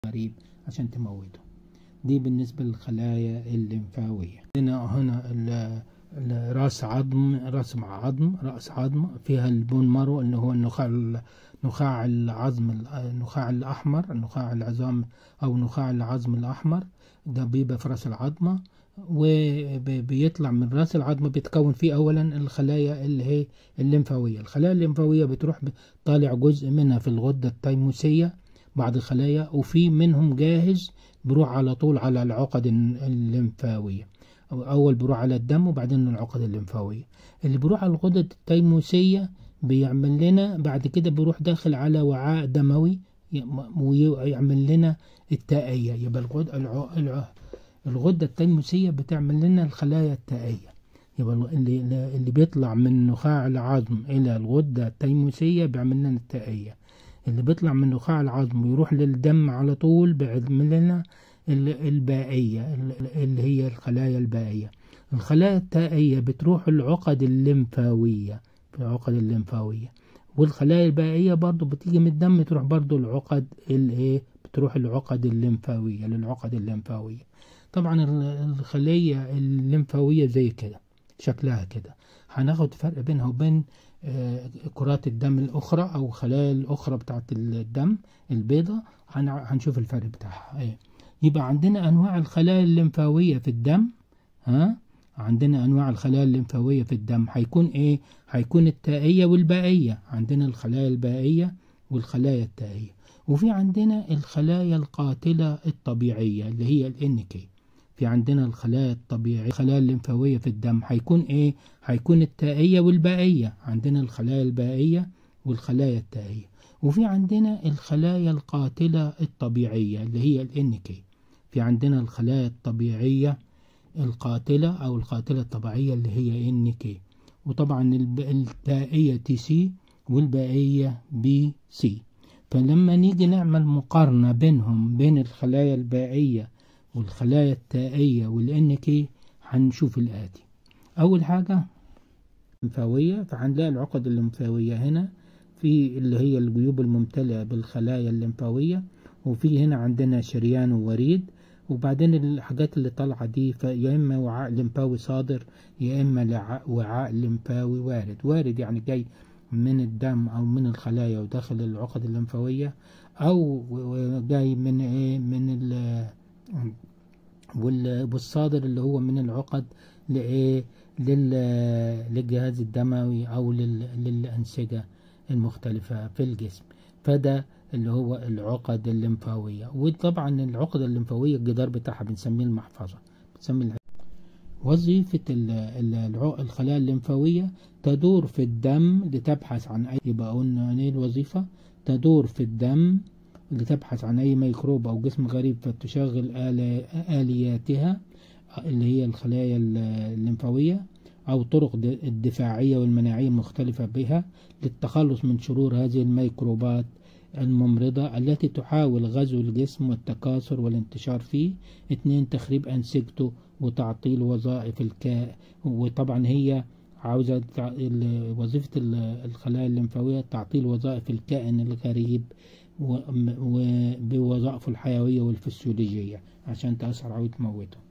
غريب عشان تموته دي بالنسبة للخلايا الليمفاوية هنا هنا ال- ال- راس عظم راس عظم رأس عظم فيها البون مارو اللي هو النخاع نخاع العظم النخاع الأحمر النخاع العظام أو نخاع العظم الأحمر ده بيبقى في راس العظمة وبيطلع من راس العظمة بيتكون فيه أولا الخلايا اللي هي الليمفاوية الخلايا الليمفاوية بتروح طالع جزء منها في الغدة التيموسية بعض الخلايا وفي منهم جاهز بيروح على طول على العقد الليمفاوية أو أول بيروح على الدم وبعدين العقد الليمفاوية اللي بيروح على الغدد التيموسية بيعمل لنا بعد كده بيروح داخل على وعاء دموي ويعمل لنا التائية يبقى الغد الع... الع... الغدة التيموسية بتعمل لنا الخلايا التائية يبقى اللي, اللي بيطلع من نخاع العظم إلى الغدة التيموسية بيعمل لنا التائية اللي بيطلع من نخاع العظم ويروح للدم على طول بيعمل لنا البائية اللي هي الخلايا البائية الخلايا التائية بتروح العقد الليمفاوية العقد الليمفاوية والخلايا البائية برضو بتيجي من الدم تروح برضو العقد الايه بتروح العقد الليمفاوية للعقد الليمفاوية طبعا الخلية الليمفاوية زي كده شكلها كده هناخد فرق بينها وبين كرات الدم الأخرى أو خلايا الأخرى بتاعت الدم البيضة هنشوف الفرق بتاعها ايه يبقى عندنا أنواع الخلايا الليمفاوية في الدم ها عندنا أنواع الخلايا الليمفاوية في الدم هيكون إيه؟ هيكون التائية والبائية عندنا الخلايا البائية والخلايا التائية وفي عندنا الخلايا القاتلة الطبيعية اللي هي ال NK في عندنا الخلايا الطبيعية الخلايا الليمفاوية في الدم هيكون إيه؟ هيكون التائية والبائية عندنا الخلايا البائية والخلايا التائية وفي عندنا الخلايا القاتلة الطبيعية اللي هي ال NK في عندنا الخلايا الطبيعية القاتلة أو القاتلة الطبيعية اللي هي ان كي وطبعا البائية تي سي والبائية بي سي فلما نيجي نعمل مقارنة بينهم بين الخلايا البائية والخلايا التائية والان كي هنشوف الآتي أول حاجة الليمفاوية فهنلاقي العقد الليمفاوية هنا في اللي هي الجيوب الممتلئة بالخلايا الليمفاوية وفي هنا عندنا شريان ووريد وبعدين الحاجات اللي طالعة دي يا إما وعاء لمفاوي صادر يا إما وعاء لمفاوي وارد وارد يعني جاي من الدم أو من الخلايا وداخل العقد الليمفاوية أو جاي من إيه من ال والصادر اللي هو من العقد لإيه للجهاز الدموي أو للأنسجة المختلفة في الجسم فده اللي هو العقد الليمفاوية وطبعا العقد الليمفاوية الجدار بتاعها بنسميه المحفظة بنسميه الح... وظيفة الخلايا الليمفاوية تدور في الدم لتبحث عن أي يبقى قلنا ايه الوظيفة تدور في الدم لتبحث عن أي ميكروب أو جسم غريب فتشغل آلياتها اللي هي الخلايا الليمفاوية أو طرق الدفاعية والمناعية المختلفة بها للتخلص من شرور هذه الميكروبات الممرضة التي تحاول غزو الجسم والتكاثر والانتشار فيه اثنين تخريب أنسجته وتعطيل وظائف الكائن وطبعا هي عاوزة وظيفة الخلايا الليمفاوية تعطيل وظائف الكائن الغريب وبوظائفه الحيوية والفسيولوجية عشان تأثر عليه وتموته